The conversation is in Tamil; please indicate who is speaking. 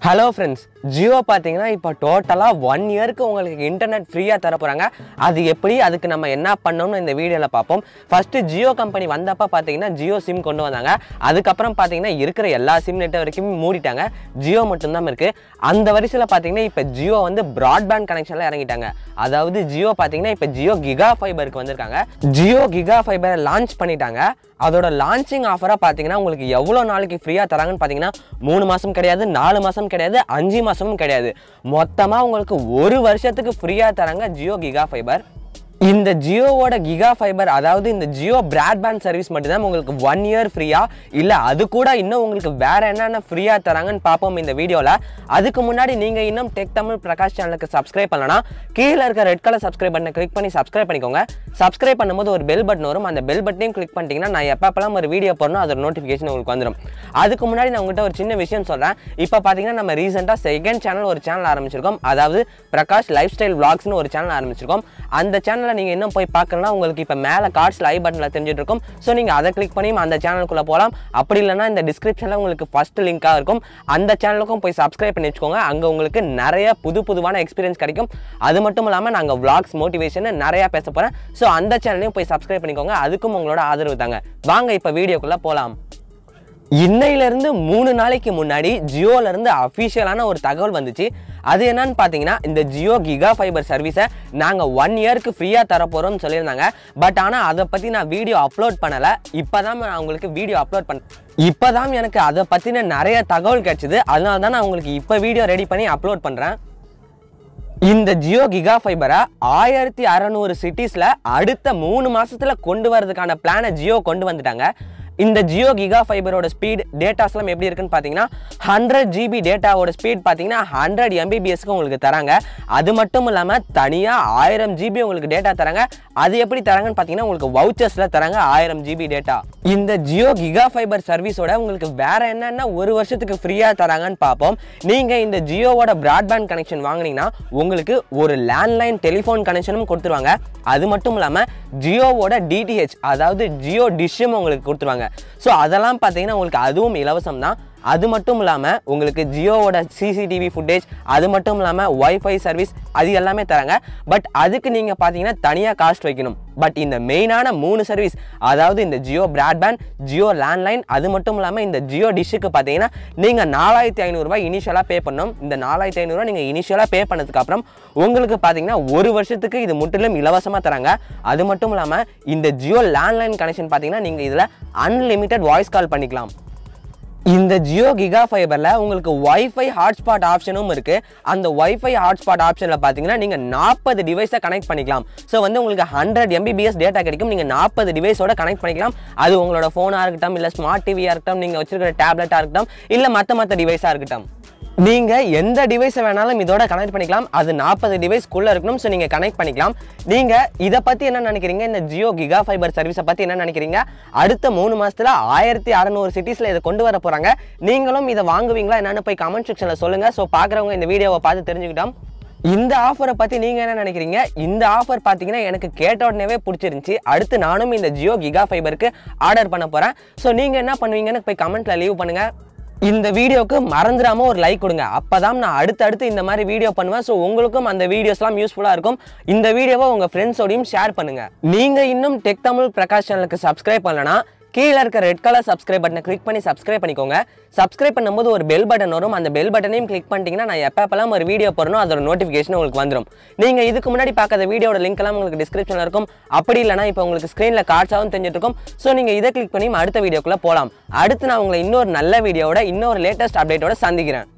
Speaker 1: ஹலோ ஃப்ரெண்ட்ஸ் ஜியோ பார்த்தீங்கன்னா இப்போ டோட்டலாக ஒன் இயருக்கு உங்களுக்கு இன்டர்நெட் ஃப்ரீயாக தர போகிறாங்க அது எப்படி அதுக்கு நம்ம என்ன பண்ணணும்னு இந்த வீடியோவில் பார்ப்போம் ஃபஸ்ட்டு ஜியோ கம்பெனி வந்தப்போ பார்த்தீங்கன்னா ஜியோ சிம் கொண்டு வந்தாங்க அதுக்கப்புறம் பார்த்தீங்கன்னா இருக்கிற எல்லா சிம் நெட்வொர்க்கையும் மூடிட்டாங்க ஜியோ மட்டும்தான் இருக்குது அந்த வரிசையில் பார்த்தீங்கன்னா இப்போ ஜியோ வந்து ப்ராட்பேண்ட் கனெக்ஷனில் இறங்கிட்டாங்க அதாவது ஜியோ பார்த்தீங்கன்னா இப்போ ஜியோ கிகா ஃபைபருக்கு வந்திருக்காங்க ஜியோ கிகா ஃபைபரை லான்ச் பண்ணிட்டாங்க அதோட லான்ச்சிங் ஆஃபராக பார்த்தீங்கன்னா உங்களுக்கு எவ்வளோ நாளைக்கு ஃப்ரீயாக தராங்கன்னு பார்த்தீங்கன்னா மூணு மாதம் கிடையாது நாலு மாதம் கிடையாது அஞ்சு மாதமும் கிடையாது மொத்தமாக உங்களுக்கு ஒரு வருஷத்துக்கு ஃப்ரீயாக தராங்க ஜியோ கிகா ஃபைபர் இந்த ஜியோவோட கிகா ஃபைபர் அதாவது இந்த ஜியோ பிராட்பேண்ட் சர்வீஸ் மட்டும்தான் உங்களுக்கு ஒன் இயர் ஃப்ரீயா இல்லை அது கூட இன்னும் உங்களுக்கு வேற என்னென்ன ஃப்ரீயாக தராங்கன்னு பார்ப்போம் இந்த வீடியோவில் அதுக்கு முன்னாடி நீங்கள் இன்னும் டெக் தமிழ் பிரகாஷ் சேனலுக்கு சப்ஸ்கிரைப் பண்ணலனா கீழே இருக்க ரெட் கலர் சப்ஸ்கிரைப் பட்டனை கிளிக் பண்ணி சப்ஸ்கிரைப் பண்ணிக்கோங்க சப்ஸ்கிரைப் பண்ணும்போது ஒரு பெல் பட்டன் வரும் அந்த பெல் பட்டனையும் கிளிக் பண்ணிட்டீங்கன்னா நான் எப்பப்பெல்லாம் ஒரு வீடியோ போடணும் அதோட நோட்டிஃபிகேஷன் உங்களுக்கு வந்துடும் அதுக்கு முன்னாடி நான் உங்கள்கிட்ட ஒரு சின்ன விஷயம் சொல்கிறேன் இப்போ பார்த்தீங்கன்னா நம்ம ரீசெண்டாக செகண்ட் சேனல் ஒரு சேனல் ஆரம்பிச்சிருக்கோம் அதாவது பிரகாஷ் லைஃப் ஸ்டைல் vlogsனு ஒரு சேனல் ஆரம்பிச்சிருக்கோம் அந்த சேனலை நீங்கள் இன்னும் போய் பார்க்கலன்னா உங்களுக்கு இப்போ மேலே கார்ட்ஸில் ஐ பட்டனில் தெரிஞ்சுட்டு இருக்கும் ஸோ நீங்கள் அதை கிளிக் பண்ணி அந்த சேனலுக்குள்ளே போகலாம் அப்படி இல்லைன்னா இந்த டிஸ்கிரிப்ஷனில் உங்களுக்கு ஃபஸ்ட் லிங்காக இருக்கும் அந்த சேனலுக்கும் போய் சப்ஸ்கிரைப் பண்ணி வச்சுக்கோங்க அங்கே உங்களுக்கு நிறைய புது புதுவான எக்ஸ்பீரியன்ஸ் கிடைக்கும் அது மட்டும் இல்லாமல் நாங்கள் vlogs மோட்டிவேஷன் நிறையா பேச போகிறேன் ஸோ அந்த சேனலையும் போய் சப்ஸ்கிரைப் பண்ணிக்கோங்க அதுக்கும் உங்களோட ஆதரவு தாங்க வாங்க இப்போ வீடியோக்குள்ளே போகலாம் இன்னையிலிருந்து மூணு நாளைக்கு முன்னாடி ஜியோல இருந்து அஃபிஷியலான ஒரு தகவல் வந்துச்சு அது என்னன்னு பார்த்தீங்கன்னா இந்த ஜியோ கிகா ஃபைபர் சர்வீஸை நாங்கள் ஒன் இயருக்கு ஃப்ரீயாக தரப்போகிறோம்னு சொல்லியிருந்தாங்க பட் ஆனால் அதை பற்றி நான் வீடியோ அப்லோட் பண்ணலை இப்போ தான் நான் உங்களுக்கு வீடியோ அப்லோட் பண்ண இப்போ தான் எனக்கு அதை பற்றின நிறைய தகவல் கிடைச்சிது அதனால தான் நான் உங்களுக்கு இப்போ வீடியோ ரெடி பண்ணி அப்லோட் பண்ணுறேன் இந்த ஜியோ கிகா ஃபைபரை ஆயிரத்தி அறநூறு சிட்டிஸில் அடுத்த மூணு மாசத்துல கொண்டு வரதுக்கான பிளானை ஜியோ கொண்டு வந்துட்டாங்க இந்த ஜியோ கிகா ஃபைபரோட ஸ்பீட் டேட்டாஸ்லாம் எப்படி இருக்குன்னு பார்த்தீங்கன்னா ஹண்ட்ரட் ஜிபி டேட்டாவோட ஸ்பீட் பார்த்தீங்கன்னா ஹண்ட்ரட் எம்பிபிஎஸ்க்கு உங்களுக்கு தராங்க அது மட்டும் இல்லாமல் தனியாக ஆயிரம் ஜிபி உங்களுக்கு டேட்டா தராங்க அது எப்படி தராங்கன்னு பார்த்தீங்கன்னா உங்களுக்கு வவுச்சர்ஸில் தராங்க ஆயிரம் ஜிபி டேட்டா இந்த ஜியோ கிகா ஃபைபர் சர்வீஸோட உங்களுக்கு வேற என்னென்ன ஒரு வருஷத்துக்கு ஃப்ரீயாக தராங்கன்னு பார்ப்போம் நீங்கள் இந்த ஜியோவோட பிராட்பேண்ட் கனெக்ஷன் வாங்குனீங்கன்னா உங்களுக்கு ஒரு லேண்ட்லைன் டெலிஃபோன் கனெக்ஷனும் கொடுத்துருவாங்க அது மட்டும் இல்லாமல் ஜியோவோட டிடிஹெச் அதாவது ஜியோ டிஷ்ஷும் உங்களுக்கு கொடுத்துருவாங்க ஸோ அதெல்லாம் பார்த்தீங்கன்னா உங்களுக்கு அதுவும் இலவசம் தான் அது மட்டும் இல்லாமல் உங்களுக்கு ஜியோவோட சிசிடிவி ஃபுட்டேஜ் அது மட்டும் இல்லாமல் ஒய்ஃபை சர்வீஸ் அது எல்லாமே தராங்க பட் அதுக்கு நீங்கள் பார்த்தீங்கன்னா தனியாக காஸ்ட் வைக்கணும் பட் இந்த மெயினான மூணு சர்வீஸ் அதாவது இந்த ஜியோ பிராட்பேண்ட் ஜியோ லேண்ட்லைன் அது மட்டும் இல்லாமல் இந்த ஜியோ டிஷ்ஷுக்கு பார்த்தீங்கன்னா நீங்கள் நாலாயிரத்தி ஐநூறுரூவா இனிஷியலாக பே பண்ணணும் இந்த நாலாயிரத்தி ஐநூறுரூவா நீங்கள் இனிஷியலாக பே பண்ணதுக்கு அப்புறம் உங்களுக்கு பார்த்தீங்கன்னா ஒரு வருஷத்துக்கு இது முற்றிலும் இலவசமாக தராங்க அது மட்டும் இல்லாமல் இந்த ஜியோ லேண்ட்லைன் கனெக்ஷன் பார்த்தீங்கன்னா நீங்கள் இதில் அன்லிமிட்டெட் வாய்ஸ் கால் பண்ணிக்கலாம் இந்த ஜியோ கிகா ஃபைபரில் உங்களுக்கு ஒய்ஃபை ஹாட்ஸ்பாட் ஆப்ஷனும் இருக்குது அந்த ஒய்ஃபை ஹாட்ஸ்பாட் ஆப்ஷனில் பார்த்தீங்கன்னா நீங்கள் நாற்பது டிவைஸை கனெக்ட் பண்ணிக்கலாம் ஸோ வந்து உங்களுக்கு ஹண்ட்ரட் எம்பிபிஎஸ் டேட்டா கிடைக்கும் நீங்கள் நாற்பது டிவைஸோட கனெக்ட் பண்ணிக்கலாம் அது உங்களோட ஃபோனாக இருக்கட்டும் இல்லை ஸ்மார்ட் டிவியாக இருக்கட்டும் நீங்கள் வச்சிருக்கிற டேப்லெட்டாக இருக்கட்டும் இல்லை மற்ற மற்ற டிவைஸாக இருக்கட்டும் நீங்கள் எந்த டிவைஸை வேணாலும் இதோட கனெக்ட் பண்ணிக்கலாம் அது நாற்பது டிவைஸ்க்குள்ளே இருக்கணும் ஸோ நீங்கள் கனெக்ட் பண்ணிக்கலாம் நீங்கள் இதை பற்றி என்ன நினைக்கிறீங்க இந்த ஜியோ கிகா ஃபைபர் சர்வீஸை பற்றி என்ன நினைக்கிறீங்க அடுத்த மூணு மாதத்தில் ஆயிரத்தி அறநூறு சிட்டிஸில் இதை கொண்டு வர போகிறாங்க நீங்களும் இதை வாங்குவீங்களா என்னன்னு போய் கமெண்ட் செக்ஷனில் சொல்லுங்கள் ஸோ பார்க்குறவங்க இந்த வீடியோவை பார்த்து தெரிஞ்சுக்கிட்டோம் இந்த ஆஃபரை பற்றி நீங்கள் என்ன நினைக்கிறீங்க இந்த ஆஃபர் பார்த்தீங்கன்னா எனக்கு கேட்ட உடனேவே பிடிச்சிருந்துச்சி அடுத்து நானும் இந்த ஜியோ கிகா ஃபைபருக்கு ஆர்டர் பண்ண போகிறேன் ஸோ நீங்கள் என்ன பண்ணுவீங்கன்னு போய் கமெண்ட்டில் லீவ் பண்ணுங்கள் இந்த வீடியோக்கு மறந்துடாம ஒரு லைக் கொடுங்க அப்பதான் நான் அடுத்தடுத்து இந்த மாதிரி வீடியோ பண்ணுவேன் ஸோ உங்களுக்கும் அந்த வீடியோஸ்லாம் யூஸ்ஃபுல்லாக இருக்கும் இந்த வீடியோவை உங்கள் ஃப்ரெண்ட்ஸோடையும் ஷேர் பண்ணுங்க நீங்க இன்னும் டெக் தமிழ் பிரகாஷ் சேனலுக்கு சப்ஸ்கிரைப் பண்ணலனா கீழே இருக்க ரெட் கலர் சப்ஸ்கிரைப் பட்டனை கிளிக் பண்ணி சப்ஸ்கிரைப் பண்ணிக்கோங்க சப்ஸ்கிரைப் பண்ணும்போது ஒரு பெல் பட்டன் வரும் அந்த பெல் பட்டனையும் கிளிக் பண்ணிட்டீங்கன்னா நான் எப்பப்பெல்லாம் ஒரு வீடியோ போடணும் அதோட நோட்டிஃபிகேஷன் உங்களுக்கு வந்துடும் நீங்கள் இதுக்கு முன்னாடி பார்க்காத வீடியோட லிங்க் எல்லாம் உங்களுக்கு டிஸ்கிரிப்ஷனில் இருக்கும் அப்படி இல்லைனா இப்போ உங்களுக்கு ஸ்க்ரீனில் கார்ட்ஸாகவும் தெரிஞ்சிட்டு இருக்கும் ஸோ நீங்கள் இதை கிளிக் பண்ணி அடுத்த வீடியோக்குள்ளே போகலாம் அடுத்து நான் உங்களை இன்னொரு நல்ல வீடியோவோட இன்னொரு லேட்டஸ்ட் அப்டேட்டோட சந்திக்கிறேன்